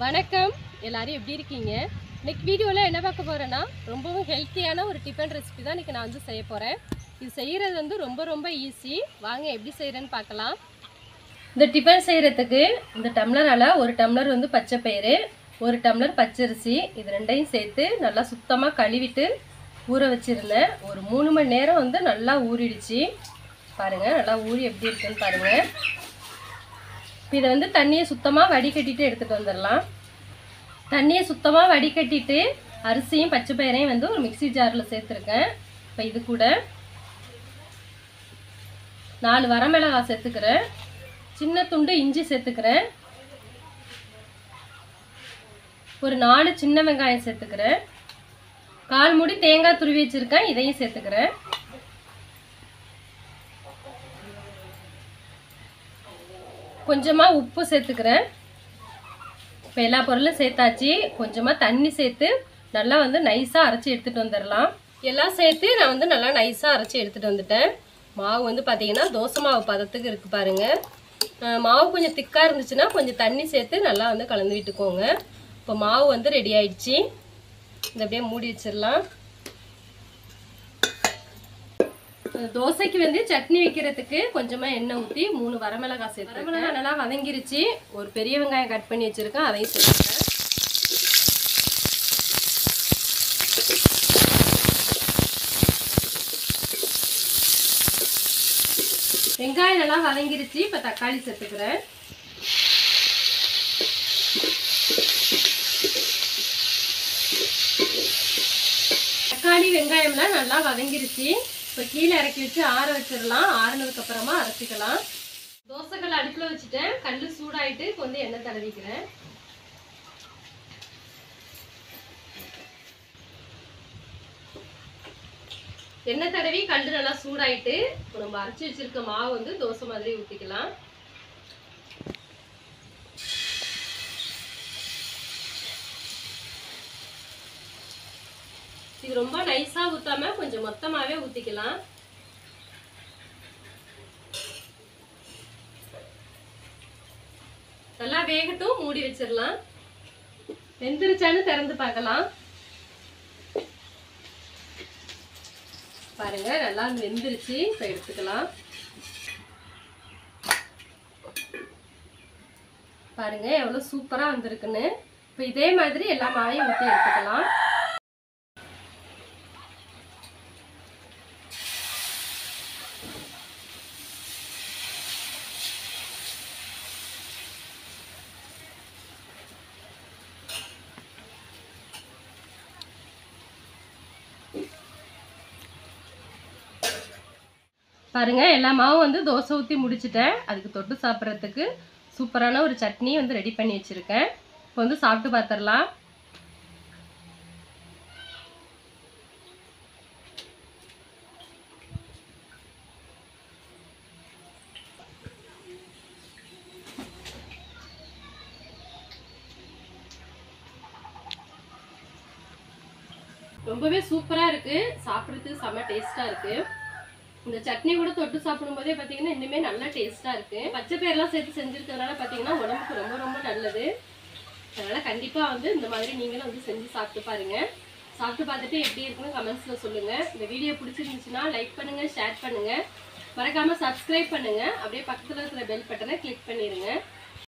வணக்கம் எல்லாரும் எப்படி இருக்கீங்க இன்னைக்கு வீடியோவில் என்ன பார்க்க போகிறேன்னா ரொம்பவும் ஹெல்த்தியான ஒரு டிஃபன் ரெசிபி தான் இன்றைக்கி நான் வந்து செய்ய போகிறேன் இது செய்கிறது வந்து ரொம்ப ரொம்ப ஈஸி வாங்க எப்படி செய்கிறேன்னு பார்க்கலாம் இந்த டிஃபன் செய்கிறதுக்கு இந்த டம்ளரால் ஒரு டம்ளர் வந்து பச்சை பயிறு ஒரு டம்ளர் பச்சரிசி இது ரெண்டையும் சேர்த்து நல்லா சுத்தமாக கழுவிட்டு ஊற வச்சுருந்தேன் ஒரு மூணு மணி நேரம் வந்து நல்லா ஊறிடுச்சு பாருங்கள் நல்லா ஊறி எப்படி இருக்குன்னு பாருங்கள் இப்போ இதை வந்து தண்ணியை சுத்தமாக வடிகட்டிட்டு எடுத்துகிட்டு வந்துடலாம் தண்ணியை சுத்தமாக வடிகட்டிட்டு அரிசியும் பச்சை பயிரையும் வந்து ஒரு மிக்ஸி ஜாரில் சேர்த்துருக்கேன் இப்போ இது கூட நாலு வரமிளகாய் சேர்த்துக்கிறேன் சின்ன துண்டு இஞ்சி சேர்த்துக்கிறேன் ஒரு நாலு சின்ன வெங்காயம் சேர்த்துக்கிறேன் கால் மூடி தேங்காய் துருவி வச்சுருக்கேன் இதையும் சேர்த்துக்கிறேன் கொஞ்சமாக உப்பு சேர்த்துக்கிறேன் இப்போ எல்லா பொருளும் சேர்த்தாச்சு கொஞ்சமாக தண்ணி சேர்த்து நல்லா வந்து நைஸாக அரைச்சி எடுத்துகிட்டு வந்துடலாம் எல்லாம் சேர்த்து நான் வந்து நல்லா நைஸாக அரைச்சி எடுத்துகிட்டு வந்துட்டேன் மாவு வந்து பார்த்தீங்கன்னா தோசை மாவு பதத்துக்கு இருக்குது பாருங்கள் அஹ் மாவு கொஞ்சம் திக்காக இருந்துச்சுன்னா கொஞ்சம் தண்ணி சேர்த்து நல்லா வந்து கலந்து விட்டுக்கோங்க இப்போ மாவு வந்து ரெடி ஆயிடுச்சு இதை அப்படியே மூடி வச்சிடலாம் தோசைக்கு வந்து சட்னி வைக்கிறதுக்கு கொஞ்சமாக எண்ணெய் ஊற்றி மூணு வரமிளகாய் சேர்த்து வரமிளகாய் நல்லா வதங்கிருச்சு ஒரு பெரிய வெங்காயம் கட் பண்ணி வச்சுருக்கேன் அதையும் சேர்த்துக்கிறேன் வெங்காயம் நல்லா வதங்கிருச்சு இப்போ தக்காளி சேர்த்துக்கிறேன் தக்காளி வெங்காயம்லாம் நல்லா வதங்கிருச்சு இப்போ கீழே இறக்கி வச்சு ஆற வச்சிடலாம் ஆறுனதுக்கு அப்புறமா அரைச்சிக்கலாம் தோசைக்கல் அடுப்பில் வச்சுட்டேன் கல் சூடாயிட்டு இப்போ வந்து எண்ணெய் தடவிக்கிறேன் எண்ணெய் தடவி கல் நல்லா சூடாயிட்டு இப்போ நம்ம அரைச்சி வச்சிருக்க மாவு வந்து தோசை மாதிரி ஊற்றிக்கலாம் இது ரொம்ப நைஸா ஊத்தாம கொஞ்சம் மொத்தமாவே ஊத்திக்கலாம் நல்லா வேகட்டும் மூடி வச்சிடலாம் வெந்துருச்சான்னு திறந்து பார்க்கலாம் பாருங்க நல்லா வெந்துருச்சு இப்போ எடுத்துக்கலாம் பாருங்க எவ்வளோ சூப்பரா வந்திருக்குன்னு இப்போ இதே மாதிரி எல்லா மாவையும் ஊற்றி எடுத்துக்கலாம் பாருங்க எல்லா மாவும் வந்து தோசை ஊற்றி முடிச்சிட்டேன் அதுக்கு தொட்டு சாப்பிட்றதுக்கு சூப்பரான ஒரு சட்னி வந்து ரெடி பண்ணி வச்சுருக்கேன் இப்போ வந்து சாப்பிட்டு பார்த்துடலாம் ரொம்பவே சூப்பராக இருக்குது சாப்பிட்றதுக்கு செம்ம டேஸ்ட்டாக இருக்குது இந்த சட்னி கூட தொட்டு சாப்பிடும் போதே பார்த்தீங்கன்னா இன்னுமே நல்லா டேஸ்ட்டாக இருக்குது பச்சை பயிரெலாம் சேர்த்து செஞ்சுருக்கிறதுனால பார்த்தீங்கன்னா உடம்புக்கு ரொம்ப ரொம்ப நல்லது அதனால் கண்டிப்பாக வந்து இந்த மாதிரி நீங்களும் வந்து செஞ்சு சாப்பிட்டு பாருங்கள் சாப்பிட்டு பார்த்துட்டு எப்படி இருக்குன்னு கமெண்ட்ஸில் சொல்லுங்கள் இந்த வீடியோ பிடிச்சிருந்துச்சுன்னா லைக் பண்ணுங்கள் ஷேர் பண்ணுங்கள் மறக்காமல் சப்ஸ்கிரைப் பண்ணுங்கள் அப்படியே பக்கத்தில் இருக்கிற பெல் பட்டனை கிளிக் பண்ணிடுங்க